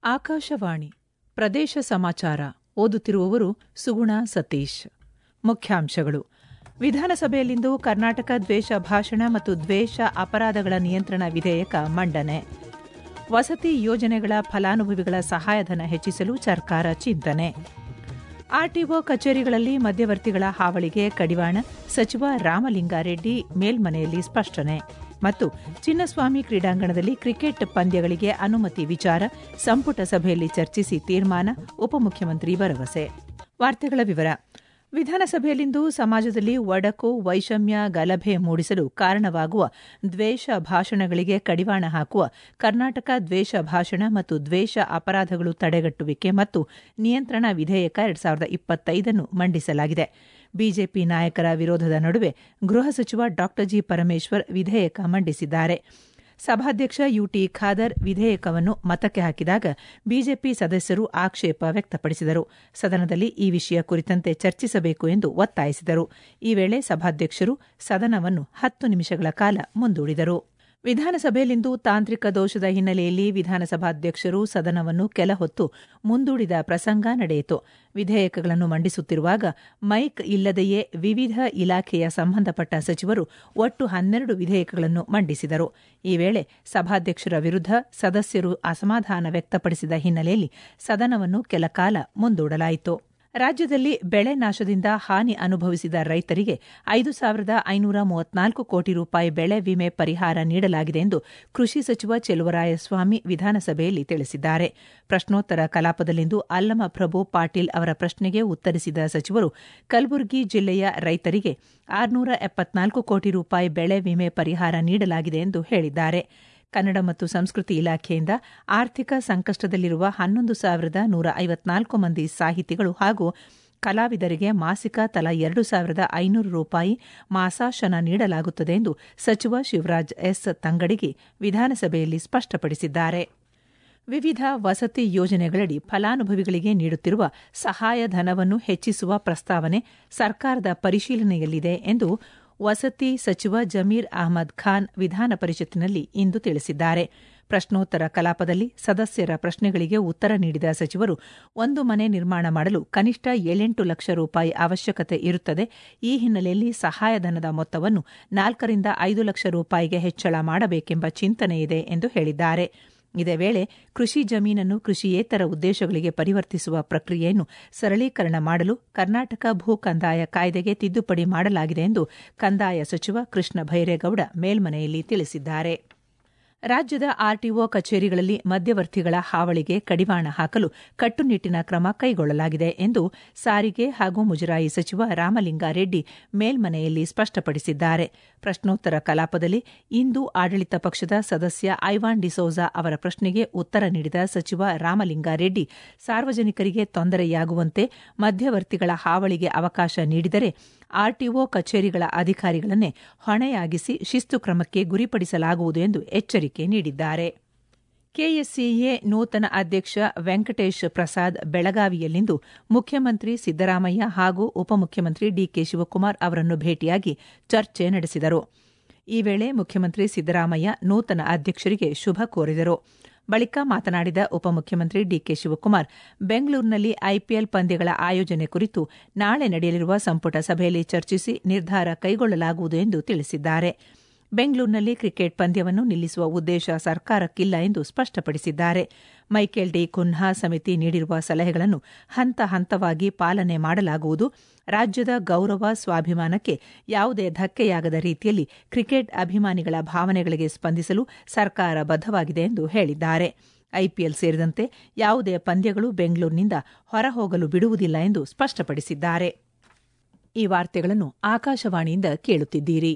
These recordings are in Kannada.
ಆಕಾಶವಾಣಿ ಪ್ರದೇಶ ಸಮಾಚಾರ ಓದುತ್ತಿರುವವರು ಸುಗುಣ ಸತೀಶ್ ಮುಖ್ಯಾಂಶಗಳು ವಿಧಾನಸಭೆಯಲ್ಲಿಂದು ಕರ್ನಾಟಕ ದ್ವೇಷ ಭಾಷಣ ಮತ್ತು ದ್ವೇಷ ಅಪರಾಧಗಳ ನಿಯಂತ್ರಣ ವಿಧೇಯಕ ಮಂಡನೆ ವಸತಿ ಯೋಜನೆಗಳ ಫಲಾನುಭವಿಗಳ ಸಹಾಯಧನ ಹೆಚ್ಚಿಸಲು ಸರ್ಕಾರ ಚಿಂತನೆ ಆರ್ಟಿಒ ಕಚೇರಿಗಳಲ್ಲಿ ಮಧ್ಯವರ್ತಿಗಳ ಹಾವಳಿಗೆ ಕಡಿವಾಣ ಸಚಿವ ರಾಮಲಿಂಗಾರೆಡ್ಡಿ ಮೇಲ್ಮನೆಯಲ್ಲಿ ಸ್ಪಷ್ಟನೆ ಮತ್ತು ಚಿನ್ನಸ್ವಾಮಿ ಕ್ರೀಡಾಂಗಣದಲ್ಲಿ ಕ್ರಿಕೆಟ್ ಪಂದ್ಯಗಳಿಗೆ ಅನುಮತಿ ವಿಚಾರ ಸಂಪುಟ ಸಭೆಯಲ್ಲಿ ಚರ್ಚಿಸಿ ತೀರ್ಮಾನ ಉಪಮುಖ್ಯಮಂತ್ರಿ ಭರವಸೆ ವಾರ್ತೆಗಳ ವಿವರ ವಿಧಾನಸಭೆಯಲ್ಲಿಂದು ಸಮಾಜದಲ್ಲಿ ಒಡಕು ವೈಷಮ್ಯ ಗಲಭೆ ಮೂಡಿಸಲು ಕಾರಣವಾಗುವ ದ್ವೇಷ ಭಾಷಣಗಳಿಗೆ ಕಡಿವಾಣ ಹಾಕುವ ಕರ್ನಾಟಕ ದ್ವೇಷ ಭಾಷಣ ಮತ್ತು ದ್ವೇಷ ಅಪರಾಧಗಳು ತಡೆಗಟ್ಟುವಿಕೆ ಮತ್ತು ನಿಯಂತ್ರಣ ವಿಧೇಯಕ ಎರಡ್ ಸಾವಿರದ ಇಪ್ಪತ್ತೈದನ್ನು ಮಂಡಿಸಲಾಗಿದೆ ಬಿಜೆಪಿ ನಾಯಕರ ವಿರೋಧದ ನಡುವೆ ಗೃಹ ಸಚಿವ ಡಾ ಜಿ ಪರಮೇಶ್ವರ್ ವಿಧೇಯಕ ಮಂಡಿಸಿದ್ದಾರೆ ಸಭಾಧ್ಯಕ್ಷ ಯುಟಿ ಖಾದರ್ ವಿಧೇಯಕವನ್ನು ಮತಕ್ಕೆ ಹಾಕಿದಾಗ ಬಿಜೆಪಿ ಸದಸ್ಯರು ಆಕ್ಷೇಪ ವ್ಯಕ್ತಪಡಿಸಿದರು ಸದನದಲ್ಲಿ ಈ ವಿಷಯ ಕುರಿತಂತೆ ಚರ್ಚಿಸಬೇಕು ಎಂದು ಒತ್ತಾಯಿಸಿದರು ಈ ವೇಳೆ ಸಭಾಧ್ಯಕ್ಷರು ಸದನವನ್ನು ಹತ್ತು ನಿಮಿಷಗಳ ಕಾಲ ಮುಂದೂಡಿದರು ವಿಧಾನಸಭೆಯಲ್ಲಿಂದು ತಾಂತ್ರಿಕ ದೋಷದ ಹಿನ್ನೆಲೆಯಲ್ಲಿ ವಿಧಾನಸಭಾಧ್ಯಕ್ಷರು ಸದನವನ್ನು ಕೆಲಹೊತ್ತು ಮುಂದೂಡಿದ ಪ್ರಸಂಗ ನಡೆಯಿತು ವಿಧೇಯಕಗಳನ್ನು ಮಂಡಿಸುತ್ತಿರುವಾಗ ಮೈಕ್ ಇಲ್ಲದೆಯೇ ವಿವಿಧ ಇಲಾಖೆಯ ಸಂಬಂಧಪಟ್ಟ ಸಚಿವರು ಒಟ್ಟು ಹನ್ನೆರಡು ವಿಧೇಯಕಗಳನ್ನು ಮಂಡಿಸಿದರು ಈ ವೇಳೆ ಸಭಾಧ್ಯಕ್ಷರ ವಿರುದ್ಧ ಸದಸ್ಯರು ಅಸಮಾಧಾನ ವ್ಯಕ್ತಪಡಿಸಿದ ಹಿನ್ನೆಲೆಯಲ್ಲಿ ಸದನವನ್ನು ಕೆಲಕಾಲ ಮುಂದೂಡಲಾಯಿತು ರಾಜ್ಯದಲ್ಲಿ ಬೆಳೆ ನಾಶದಿಂದ ಹಾನಿ ಅನುಭವಿಸಿದ ರೈತರಿಗೆ ಐದು ಸಾವಿರದ ಐನೂರ ಮೂವತ್ನಾಲ್ಕು ಕೋಟಿ ರೂಪಾಯಿ ಬೆಳೆ ವಿಮೆ ಪರಿಹಾರ ನೀಡಲಾಗಿದೆ ಎಂದು ಕೃಷಿ ಸಚಿವ ಚೆಲುವರಾಯಸ್ವಾಮಿ ವಿಧಾನಸಭೆಯಲ್ಲಿ ತಿಳಿಸಿದ್ದಾರೆ ಪ್ರಶ್ನೋತ್ತರ ಕಲಾಪದಲ್ಲಿಂದು ಅಲ್ಲಮಪ್ರಭು ಪಾಟೀಲ್ ಅವರ ಪ್ರಶ್ನೆಗೆ ಉತ್ತರಿಸಿದ ಸಚಿವರು ಕಲಬುರಗಿ ಜಿಲ್ಲೆಯ ರೈತರಿಗೆ ಆರುನೂರ ಎಪ್ಪತ್ನಾಲ್ಕು ಕೋಟಿ ರೂಪಾಯಿ ಬೆಳೆ ವಿಮೆ ಪರಿಹಾರ ನೀಡಲಾಗಿದೆ ಎಂದು ಹೇಳಿದ್ದಾರೆ ಕನ್ನಡ ಮತ್ತು ಸಂಸ್ಕೃತಿ ಇಲಾಖೆಯಿಂದ ಆರ್ಥಿಕ ಸಂಕಷ್ಟದಲ್ಲಿರುವ ಹನ್ನೊಂದು ಸಾವಿರದ ನೂರ ಐವತ್ನಾಲ್ಕು ಮಂದಿ ಸಾಹಿತಿಗಳು ಹಾಗೂ ಕಲಾವಿದರಿಗೆ ಮಾಸಿಕ ತಲಾ ಎರಡು ಸಾವಿರದ ಐನೂರು ರೂಪಾಯಿ ಮಾಸಾಶನ ನೀಡಲಾಗುತ್ತದೆ ಎಂದು ಸಚಿವ ಶಿವರಾಜ್ ಎಸ್ ತಂಗಡಿಗೆ ವಿಧಾನಸಭೆಯಲ್ಲಿ ಸ್ಪಷ್ಟಪಡಿಸಿದ್ದಾರೆ ವಿವಿಧ ವಸತಿ ಯೋಜನೆಗಳಡಿ ಫಲಾನುಭವಿಗಳಿಗೆ ನೀಡುತ್ತಿರುವ ಸಹಾಯಧನವನ್ನು ಹೆಚ್ಚಿಸುವ ಪ್ರಸ್ತಾವನೆ ಸರ್ಕಾರದ ಪರಿಶೀಲನೆಯಲ್ಲಿದೆ ಎಂದು ವಸತಿ ಸಚಿವ ಜಮೀರ್ ಅಹಮದ್ ಖಾನ್ ವಿಧಾನ ಪರಿಷತ್ತಿನಲ್ಲಿ ಇಂದು ತಿಳಿಸಿದ್ದಾರೆ ಪ್ರಶ್ನೋತ್ತರ ಕಲಾಪದಲ್ಲಿ ಸದಸ್ಯರ ಪ್ರಶ್ನೆಗಳಿಗೆ ಉತ್ತರ ನೀಡಿದ ಸಚಿವರು ಒಂದು ಮನೆ ನಿರ್ಮಾಣ ಮಾಡಲು ಕನಿಷ್ಠ ಏಳೆಂಟು ಲಕ್ಷ ರೂಪಾಯಿ ಅವಶ್ಯಕತೆ ಇರುತ್ತದೆ ಈ ಹಿನ್ನೆಲೆಯಲ್ಲಿ ಸಹಾಯಧನದ ಮೊತ್ತವನ್ನು ನಾಲ್ಕರಿಂದ ಐದು ಲಕ್ಷ ರೂಪಾಯಿಗೆ ಹೆಚ್ಚಳ ಮಾಡಬೇಕೆಂಬ ಚಿಂತನೆಯಿದೆ ಎಂದು ಹೇಳಿದ್ದಾರೆ ಇದೇ ವೇಳೆ ಕೃಷಿ ಜಮೀನನ್ನು ಕೃಷಿಯೇತರ ಉದ್ದೇಶಗಳಿಗೆ ಪರಿವರ್ತಿಸುವ ಪ್ರಕ್ರಿಯೆಯನ್ನು ಸರಳೀಕರಣ ಮಾಡಲು ಕರ್ನಾಟಕ ಭೂ ಕಂದಾಯ ಕಾಯ್ದೆಗೆ ತಿದ್ದುಪಡಿ ಮಾಡಲಾಗಿದೆ ಎಂದು ಕಂದಾಯ ಸಚಿವ ಕೃಷ್ಣ ಭೈರೇಗೌಡ ಮೇಲ್ಮನೆಯಲ್ಲಿ ತಿಳಿಸಿದ್ದಾರೆ ರಾಜ್ಯದ ಆರ್ಟಿಒ ಕಚೇರಿಗಳಲ್ಲಿ ಮಧ್ಯವರ್ತಿಗಳ ಹಾವಳಿಗೆ ಕಡಿವಾಣ ಹಾಕಲು ಕಟ್ಟುನಿಟ್ಟಿನ ಕ್ರಮ ಕೈಗೊಳ್ಳಲಾಗಿದೆ ಎಂದು ಸಾರಿಗೆ ಹಾಗೂ ಮುಜರಾಯಿ ಸಚಿವ ರಾಮಲಿಂಗಾರೆಡ್ಡಿ ಮೇಲ್ಮನೆಯಲ್ಲಿ ಸ್ಪಷ್ಟಪಡಿಸಿದ್ದಾರೆ ಪ್ರಶ್ನೋತ್ತರ ಕಲಾಪದಲ್ಲಿ ಇಂದು ಆಡಳಿತ ಪಕ್ಷದ ಸದಸ್ಯ ಐವಾನ್ ಡಿಸೋಜಾ ಅವರ ಪ್ರಶ್ನೆಗೆ ಉತ್ತರ ನೀಡಿದ ಸಚಿವ ರಾಮಲಿಂಗಾರೆಡ್ಡಿ ಸಾರ್ವಜನಿಕರಿಗೆ ತೊಂದರೆಯಾಗುವಂತೆ ಮಧ್ಯವರ್ತಿಗಳ ಹಾವಳಿಗೆ ಅವಕಾಶ ನೀಡಿದರೆ ಆರ್ಟಿಒ ಕಚೇರಿಗಳ ಅಧಿಕಾರಿಗಳನ್ನೇ ಹೊಣೆಯಾಗಿಸಿ ಶಿಸ್ತು ಕ್ರಮಕ್ಕೆ ಗುರಿಪಡಿಸಲಾಗುವುದು ಎಂದು ಎಚ್ಚರಿಕೆ ನೀಡಿದ್ದಾರೆ ಕೆಎಸ್ಸಿಎ ನೂತನ ಅಧ್ಯಕ್ಷ ವೆಂಕಟೇಶ್ ಪ್ರಸಾದ್ ಬೆಳಗಾವಿಯಲ್ಲಿಂದು ಮುಖ್ಯಮಂತ್ರಿ ಸಿದ್ದರಾಮಯ್ಯ ಹಾಗೂ ಉಪಮುಖ್ಯಮಂತ್ರಿ ಡಿಕೆ ಶಿವಕುಮಾರ್ ಅವರನ್ನು ಭೇಟಿಯಾಗಿ ಚರ್ಚೆ ನಡೆಸಿದರು ಈ ವೇಳೆ ಮುಖ್ಯಮಂತ್ರಿ ಸಿದ್ದರಾಮಯ್ಯ ನೂತನ ಅಧ್ಯಕ್ಷರಿಗೆ ಶುಭ ಕೋರಿದರು ಬಳಿಕ ಮಾತನಾಡಿದ ಉಪಮುಖ್ಯಮಂತ್ರಿ ಡಿಕೆ ಶಿವಕುಮಾರ್ ಬೆಂಗಳೂರಿನಲ್ಲಿ ಐಪಿಎಲ್ ಪಂದ್ಯಗಳ ಆಯೋಜನೆ ಕುರಿತು ನಾಳೆ ನಡೆಯಲಿರುವ ಸಂಪುಟ ಸಭೆಯಲ್ಲಿ ಚರ್ಚಿಸಿ ನಿರ್ಧಾರ ಕೈಗೊಳ್ಳಲಾಗುವುದು ಎಂದು ತಿಳಿಸಿದ್ದಾರೆ ಬೆಂಗಳೂರಿನಲ್ಲಿ ಕ್ರಿಕೆಟ್ ಪಂದ್ಯವನ್ನು ನಿಲ್ಲಿಸುವ ಉದ್ದೇಶ ಸರ್ಕಾರಕ್ಕಿಲ್ಲ ಎಂದು ಸ್ಪಷ್ಟಪಡಿಸಿದ್ದಾರೆ ಮೈಕೇಲ್ ಡಿ ಕುನ್ಹಾ ಸಮಿತಿ ನೀಡಿರುವ ಸಲಹೆಗಳನ್ನು ಹಂತ ಹಂತವಾಗಿ ಪಾಲನೆ ಮಾಡಲಾಗುವುದು ರಾಜ್ಯದ ಗೌರವ ಸ್ವಾಭಿಮಾನಕ್ಕೆ ಯಾವುದೇ ಧಕ್ಕೆಯಾಗದ ರೀತಿಯಲ್ಲಿ ಕ್ರಿಕೆಟ್ ಅಭಿಮಾನಿಗಳ ಭಾವನೆಗಳಿಗೆ ಸ್ಪಂದಿಸಲು ಸರ್ಕಾರ ಬದ್ಧವಾಗಿದೆ ಎಂದು ಹೇಳಿದ್ದಾರೆ ಐಪಿಎಲ್ ಸೇರಿದಂತೆ ಯಾವುದೇ ಪಂದ್ಯಗಳು ಬೆಂಗಳೂರಿನಿಂದ ಹೊರಹೋಗಲು ಬಿಡುವುದಿಲ್ಲ ಎಂದು ಸ್ಪಷ್ಟಪಡಿಸಿದ್ದಾರೆ ಈ ವಾರ್ತೆಗಳನ್ನು ಆಕಾಶವಾಣಿಯಿಂದ ಕೇಳುತ್ತಿದ್ದೀರಿ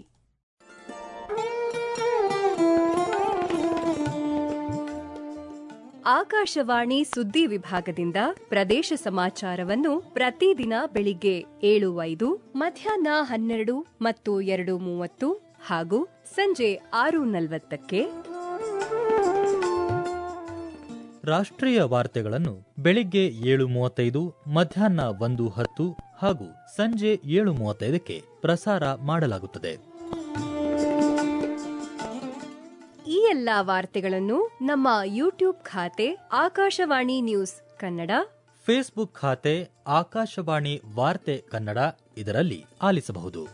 ಆಕಾಶವಾಣಿ ಸುದ್ದಿ ವಿಭಾಗದಿಂದ ಪ್ರದೇಶ ಸಮಾಚಾರವನ್ನು ಪ್ರತಿದಿನ ಬೆಳಿಗ್ಗೆ ಏಳು ಐದು ಮಧ್ಯಾಹ್ನ ಹನ್ನೆರಡು ಮತ್ತು ಎರಡು ಮೂವತ್ತು ಹಾಗೂ ಸಂಜೆ ಆರು ನಲವತ್ತಕ್ಕೆ ರಾಷ್ಟ್ರೀಯ ವಾರ್ತೆಗಳನ್ನು ಬೆಳಿಗ್ಗೆ ಏಳು ಮೂವತ್ತೈದು ಮಧ್ಯಾಹ್ನ ಒಂದು ಹತ್ತು ಹಾಗೂ ಸಂಜೆ ಏಳು ಮೂವತ್ತೈದಕ್ಕೆ ಪ್ರಸಾರ ಮಾಡಲಾಗುತ್ತದೆ ಈ ಎಲ್ಲಾ ವಾರ್ತೆಗಳನ್ನು ನಮ್ಮ ಯೂಟ್ಯೂಬ್ ಖಾತೆ ಆಕಾಶವಾಣಿ ನ್ಯೂಸ್ ಕನ್ನಡ ಫೇಸ್ಬುಕ್ ಖಾತೆ ಆಕಾಶವಾಣಿ ವಾರ್ತೆ ಕನ್ನಡ ಇದರಲ್ಲಿ ಆಲಿಸಬಹುದು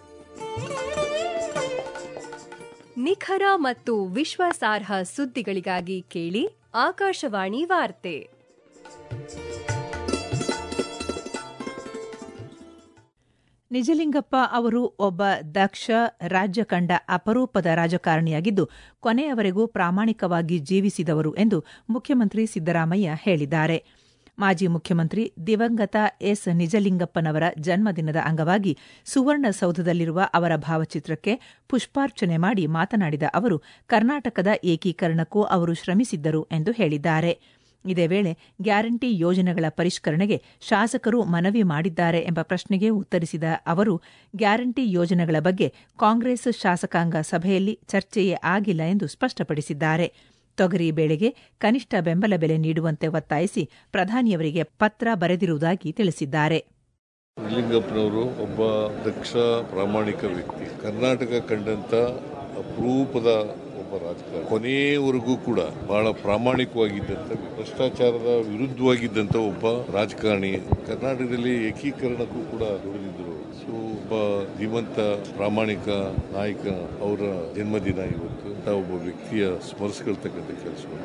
ನಿಖರ ಮತ್ತು ವಿಶ್ವಾಸಾರ್ಹ ಸುದ್ದಿಗಳಿಗಾಗಿ ಕೇಳಿ ಆಕಾಶವಾಣಿ ವಾರ್ತೆ ನಿಜಲಿಂಗಪ್ಪ ಅವರು ಒಬ್ಬ ದಕ್ಷ ರಾಜ್ಯ ಕಂಡ ಅಪರೂಪದ ರಾಜಕಾರಣಿಯಾಗಿದ್ದು ಕೊನೆಯವರೆಗೂ ಪ್ರಾಮಾಣಿಕವಾಗಿ ಜೀವಿಸಿದವರು ಎಂದು ಮುಖ್ಯಮಂತ್ರಿ ಸಿದ್ದರಾಮಯ್ಯ ಹೇಳಿದ್ದಾರೆ ಮಾಜಿ ಮುಖ್ಯಮಂತ್ರಿ ದಿವಂಗತ ಎಸ್ ನಿಜಲಿಂಗಪ್ಪನವರ ಜನ್ಮದಿನದ ಅಂಗವಾಗಿ ಸುವರ್ಣಸೌಧದಲ್ಲಿರುವ ಅವರ ಭಾವಚಿತ್ರಕ್ಕೆ ಪುಷ್ಪಾರ್ಚನೆ ಮಾಡಿ ಮಾತನಾಡಿದ ಅವರು ಕರ್ನಾಟಕದ ಏಕೀಕರಣಕ್ಕೂ ಅವರು ಶ್ರಮಿಸಿದ್ದರು ಎಂದು ಹೇಳಿದ್ದಾರೆ ಇದೇ ವೇಳೆ ಗ್ಯಾರಂಟಿ ಯೋಜನೆಗಳ ಪರಿಷ್ಕರಣೆಗೆ ಶಾಸಕರು ಮನವಿ ಮಾಡಿದ್ದಾರೆ ಎಂಬ ಪ್ರಶ್ನೆಗೆ ಉತ್ತರಿಸಿದ ಅವರು ಗ್ಯಾರಂಟಿ ಯೋಜನೆಗಳ ಬಗ್ಗೆ ಕಾಂಗ್ರೆಸ್ ಶಾಸಕಾಂಗ ಸಭೆಯಲ್ಲಿ ಚರ್ಚೆಯೇ ಆಗಿಲ್ಲ ಎಂದು ಸ್ಪಷ್ಟಪಡಿಸಿದ್ದಾರೆ ತೊಗರಿ ಬೆಳೆಗೆ ಕನಿಷ್ಠ ಬೆಂಬಲ ಬೆಲೆ ನೀಡುವಂತೆ ಒತ್ತಾಯಿಸಿ ಪ್ರಧಾನಿಯವರಿಗೆ ಪತ್ರ ಬರೆದಿರುವುದಾಗಿ ತಿಳಿಸಿದ್ದಾರೆ ನಿಲಿಂಗಪ್ಪನವರು ಒಬ್ಬ ದಕ್ಷ ಪ್ರಾಮಾಣಿಕ ವ್ಯಕ್ತಿ ಕರ್ನಾಟಕ ಕಂಡಂತ ಅಪರೂಪದ ಒಬ್ಬ ರಾಜಕಾರಣ ಕೊನೆಯವರೆಗೂ ಕೂಡ ಬಹಳ ಪ್ರಾಮಾಣಿಕವಾಗಿದ್ದಂತ ಭ್ರಷ್ಟಾಚಾರದ ವಿರುದ್ಧವಾಗಿದ್ದಂತ ಒಬ್ಬ ರಾಜಕಾರಣಿ ಕರ್ನಾಟಕದಲ್ಲಿ ಏಕೀಕರಣಕ್ಕೂ ಕೂಡ ದುಡಿದಿದ್ರು ಸೊ ಒಬ್ಬ ಧೀಮಂತ ಪ್ರಾಮಾಣಿಕ ನಾಯಕ ಅವರ ಜನ್ಮದಿನ ಇವತ್ತು ಅಂತ ಒಬ್ಬ ವ್ಯಕ್ತಿಯ ಸ್ಮರಿಸ್ಕೊಳ್ತಕ್ಕಂಥ ಕೆಲಸ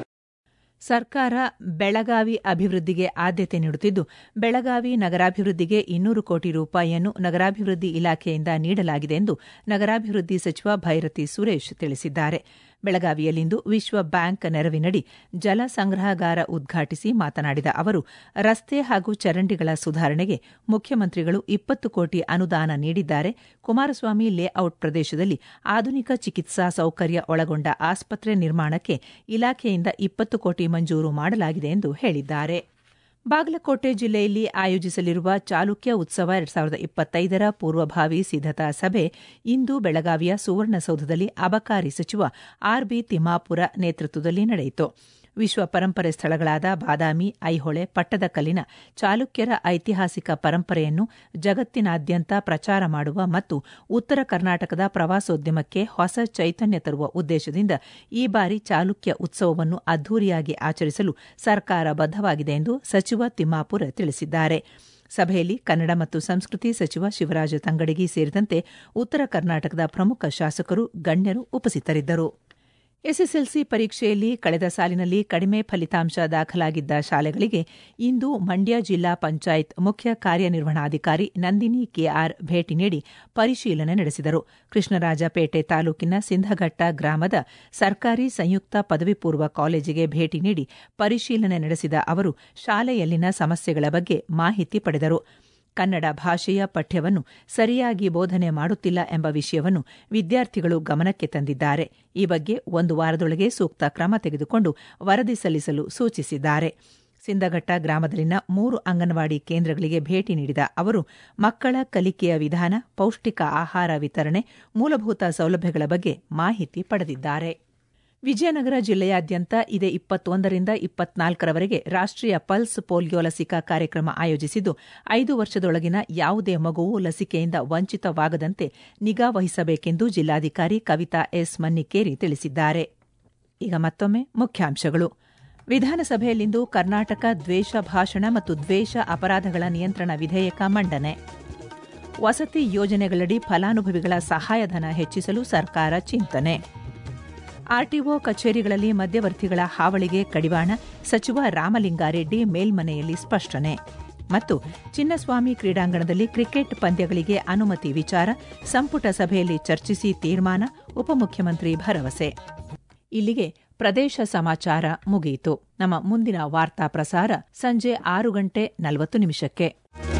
ಸರ್ಕಾರ ಬೆಳಗಾವಿ ಅಭಿವೃದ್ಧಿಗೆ ಆದ್ಯತೆ ನೀಡುತ್ತಿದ್ದು ಬೆಳಗಾವಿ ನಗರಾಭಿವೃದ್ಧಿಗೆ ಇನ್ನೂರು ಕೋಟಿ ರೂಪಾಯಿಯನ್ನು ನಗರಾಭಿವೃದ್ಧಿ ಇಲಾಖೆಯಿಂದ ನೀಡಲಾಗಿದೆ ಎಂದು ನಗರಾಭಿವೃದ್ಧಿ ಸಚಿವ ಭೈರತಿ ಸುರೇಶ್ ತಿಳಿಸಿದ್ದಾರೆ ಬೆಳಗಾವಿಯಲ್ಲಿಂದು ವಿಶ್ವ ಬ್ಯಾಂಕ್ ನೆರವಿನಡಿ ಜಲ ಸಂಗ್ರಹಗಾರ ಉದ್ಘಾಟಿಸಿ ಮಾತನಾಡಿದ ಅವರು ರಸ್ತೆ ಹಾಗೂ ಚರಂಡಿಗಳ ಸುಧಾರಣೆಗೆ ಮುಖ್ಯಮಂತ್ರಿಗಳು ಇಪ್ಪತ್ತು ಕೋಟಿ ಅನುದಾನ ನೀಡಿದ್ದಾರೆ ಕುಮಾರಸ್ವಾಮಿ ಲೇಔಟ್ ಪ್ರದೇಶದಲ್ಲಿ ಆಧುನಿಕ ಚಿಕಿತ್ಸಾ ಸೌಕರ್ಯ ಒಳಗೊಂಡ ಆಸ್ಪತ್ರೆ ನಿರ್ಮಾಣಕ್ಕೆ ಇಲಾಖೆಯಿಂದ ಇಪ್ಪತ್ತು ಕೋಟಿ ಮಂಜೂರು ಮಾಡಲಾಗಿದೆ ಎಂದು ಹೇಳಿದ್ದಾರೆ ಬಾಗಲಕೋಟೆ ಜಿಲ್ಲೆಯಲ್ಲಿ ಆಯೋಜಿಸಲಿರುವ ಚಾಲುಕ್ಯ ಉತ್ಸವ ಎರಡ್ ಸಾವಿರದ ಇಪ್ಪತ್ತೈದರ ಪೂರ್ವಭಾವಿ ಸಿದ್ದತಾ ಸಭೆ ಇಂದು ಬೆಳಗಾವಿಯ ಸುವರ್ಣಸೌಧದಲ್ಲಿ ಅಬಕಾರಿ ಸಚಿವ ಆರ್ಬಿ ತಿಮ್ಮಾಪುರ ನೇತೃತ್ವದಲ್ಲಿ ನಡೆಯಿತು ವಿಶ್ವ ಪರಂಪರೆ ಸ್ಥಳಗಳಾದ ಬಾದಾಮಿ ಐಹೊಳೆ ಪಟ್ಟದಕಲ್ಲಿನ ಚಾಲುಕ್ಯರ ಐತಿಹಾಸಿಕ ಪರಂಪರೆಯನ್ನು ಜಗತ್ತಿನಾದ್ಯಂತ ಪ್ರಚಾರ ಮಾಡುವ ಮತ್ತು ಉತ್ತರ ಕರ್ನಾಟಕದ ಪ್ರವಾಸೋದ್ಯಮಕ್ಕೆ ಹೊಸ ಚೈತನ್ಯ ತರುವ ಉದ್ದೇಶದಿಂದ ಈ ಬಾರಿ ಚಾಲುಕ್ಯ ಉತ್ಸವವನ್ನು ಅದ್ದೂರಿಯಾಗಿ ಆಚರಿಸಲು ಸರ್ಕಾರ ಬದ್ದವಾಗಿದೆ ಎಂದು ಸಚಿವ ತಿಮ್ಮಾಪುರ ತಿಳಿಸಿದ್ದಾರೆ ಸಭೆಯಲ್ಲಿ ಕನ್ನಡ ಮತ್ತು ಸಂಸ್ಕೃತಿ ಸಚಿವ ಶಿವರಾಜ ತಂಗಡಗಿ ಸೇರಿದಂತೆ ಉತ್ತರ ಕರ್ನಾಟಕದ ಪ್ರಮುಖ ಶಾಸಕರು ಗಣ್ಯರು ಉಪಸ್ಥಿತರಿದ್ದರು ಎಸ್ಎಸ್ಎಲ್ಸಿ ಪರೀಕ್ಷೆಯಲ್ಲಿ ಕಳೆದ ಸಾಲಿನಲ್ಲಿ ಕಡಿಮೆ ಫಲಿತಾಂಶ ದಾಖಲಾಗಿದ್ದ ಶಾಲೆಗಳಿಗೆ ಇಂದು ಮಂಡ್ಯ ಜಿಲ್ಲಾ ಪಂಚಾಯತ್ ಮುಖ್ಯ ಕಾರ್ಯನಿರ್ವಹಣಾಧಿಕಾರಿ ನಂದಿನಿ ಕೆಆರ್ ಭೇಟಿ ನೀಡಿ ಪರಿಶೀಲನೆ ನಡೆಸಿದರು ಕೃಷ್ಣರಾಜಪೇಟೆ ತಾಲೂಕಿನ ಸಿಂಧಘಟ್ಟ ಗ್ರಾಮದ ಸರ್ಕಾರಿ ಸಂಯುಕ್ತ ಪದವಿ ಪೂರ್ವ ಕಾಲೇಜಿಗೆ ಭೇಟಿ ನೀಡಿ ಪರಿಶೀಲನೆ ನಡೆಸಿದ ಅವರು ಶಾಲೆಯಲ್ಲಿನ ಸಮಸ್ಯೆಗಳ ಬಗ್ಗೆ ಮಾಹಿತಿ ಪಡೆದರು ಕನ್ನಡ ಭಾಷೆಯ ಪಠ್ಯವನ್ನು ಸರಿಯಾಗಿ ಬೋಧನೆ ಮಾಡುತ್ತಿಲ್ಲ ಎಂಬ ವಿಷಯವನ್ನು ವಿದ್ಯಾರ್ಥಿಗಳು ಗಮನಕ್ಕೆ ತಂದಿದ್ದಾರೆ ಈ ಬಗ್ಗೆ ಒಂದು ವಾರದೊಳಗೆ ಸೂಕ್ತ ಕ್ರಮ ತೆಗೆದುಕೊಂಡು ವರದಿ ಸಲ್ಲಿಸಲು ಸೂಚಿಸಿದ್ದಾರೆ ಸಿಂದಘಟ್ಟ ಗ್ರಾಮದಲ್ಲಿನ ಮೂರು ಅಂಗನವಾಡಿ ಕೇಂದ್ರಗಳಿಗೆ ಭೇಟಿ ನೀಡಿದ ಅವರು ಮಕ್ಕಳ ಕಲಿಕೆಯ ವಿಧಾನ ಪೌಷ್ಟಿಕ ಆಹಾರ ವಿತರಣೆ ಮೂಲಭೂತ ಸೌಲಭ್ಯಗಳ ಬಗ್ಗೆ ಮಾಹಿತಿ ಪಡೆದಿದ್ದಾರೆ ವಿಜಯನಗರ ಜಿಲ್ಲೆಯಾದ್ಯಂತ ಇದೇ ಇಪ್ಪತ್ತೊಂದರಿಂದ ಇಪ್ಪತ್ನಾಲ್ಕರವರೆಗೆ ರಾಷ್ಟೀಯ ಪಲ್ಸ್ ಪೋಲಿಯೋ ಲಸಿಕಾ ಕಾರ್ಯಕ್ರಮ ಆಯೋಜಿಸಿದ್ದು ಐದು ವರ್ಷದೊಳಗಿನ ಯಾವುದೇ ಮಗುವು ಲಸಿಕೆಯಿಂದ ವಂಚಿತವಾಗದಂತೆ ನಿಗಾ ವಹಿಸಬೇಕೆಂದು ಜಿಲ್ಲಾಧಿಕಾರಿ ಕವಿತಾ ಎಸ್ ಮನ್ನಿಕೇರಿ ತಿಳಿಸಿದ್ದಾರೆ ಈಗ ಮತ್ತೊಮ್ಮೆ ಮುಖ್ಯಾಂಶಗಳು ವಿಧಾನಸಭೆಯಲ್ಲಿಂದು ಕರ್ನಾಟಕ ದ್ವೇಷ ಭಾಷಣ ಮತ್ತು ದ್ವೇಷ ಅಪರಾಧಗಳ ನಿಯಂತ್ರಣ ವಿಧೇಯಕ ಮಂಡನೆ ವಸತಿ ಯೋಜನೆಗಳಡಿ ಫಲಾನುಭವಿಗಳ ಸಹಾಯಧನ ಹೆಚ್ಚಿಸಲು ಸರ್ಕಾರ ಚಿಂತನೆ ಆರ್ಟಿಒ ಕಚೇರಿಗಳಲ್ಲಿ ಮಧ್ಯವರ್ತಿಗಳ ಹಾವಳಿಗೆ ಕಡಿವಾಣ ಸಚಿವ ರಾಮಲಿಂಗಾರೆಡ್ಡಿ ಮೇಲ್ಮನೆಯಲ್ಲಿ ಸ್ಪಷ್ಟನೆ ಮತ್ತು ಚಿನ್ನಸ್ವಾಮಿ ಕ್ರೀಡಾಂಗಣದಲ್ಲಿ ಕ್ರಿಕೆಟ್ ಪಂದ್ಯಗಳಿಗೆ ಅನುಮತಿ ವಿಚಾರ ಸಂಪುಟ ಸಭೆಯಲ್ಲಿ ಚರ್ಚಿಸಿ ತೀರ್ಮಾನ ಉಪಮುಖ್ಯಮಂತ್ರಿ ಭರವಸೆ ಇಲ್ಲಿಗೆ ಪ್ರದೇಶ ಸಮಾಚಾರ ಮುಗಿಯಿತು ನಮ್ಮ ಮುಂದಿನ ವಾರ್ತಾ ಪ್ರಸಾರ ಸಂಜೆ ಆರು ಗಂಟೆ ನಲವತ್ತು ನಿಮಿಷಕ್ಕೆ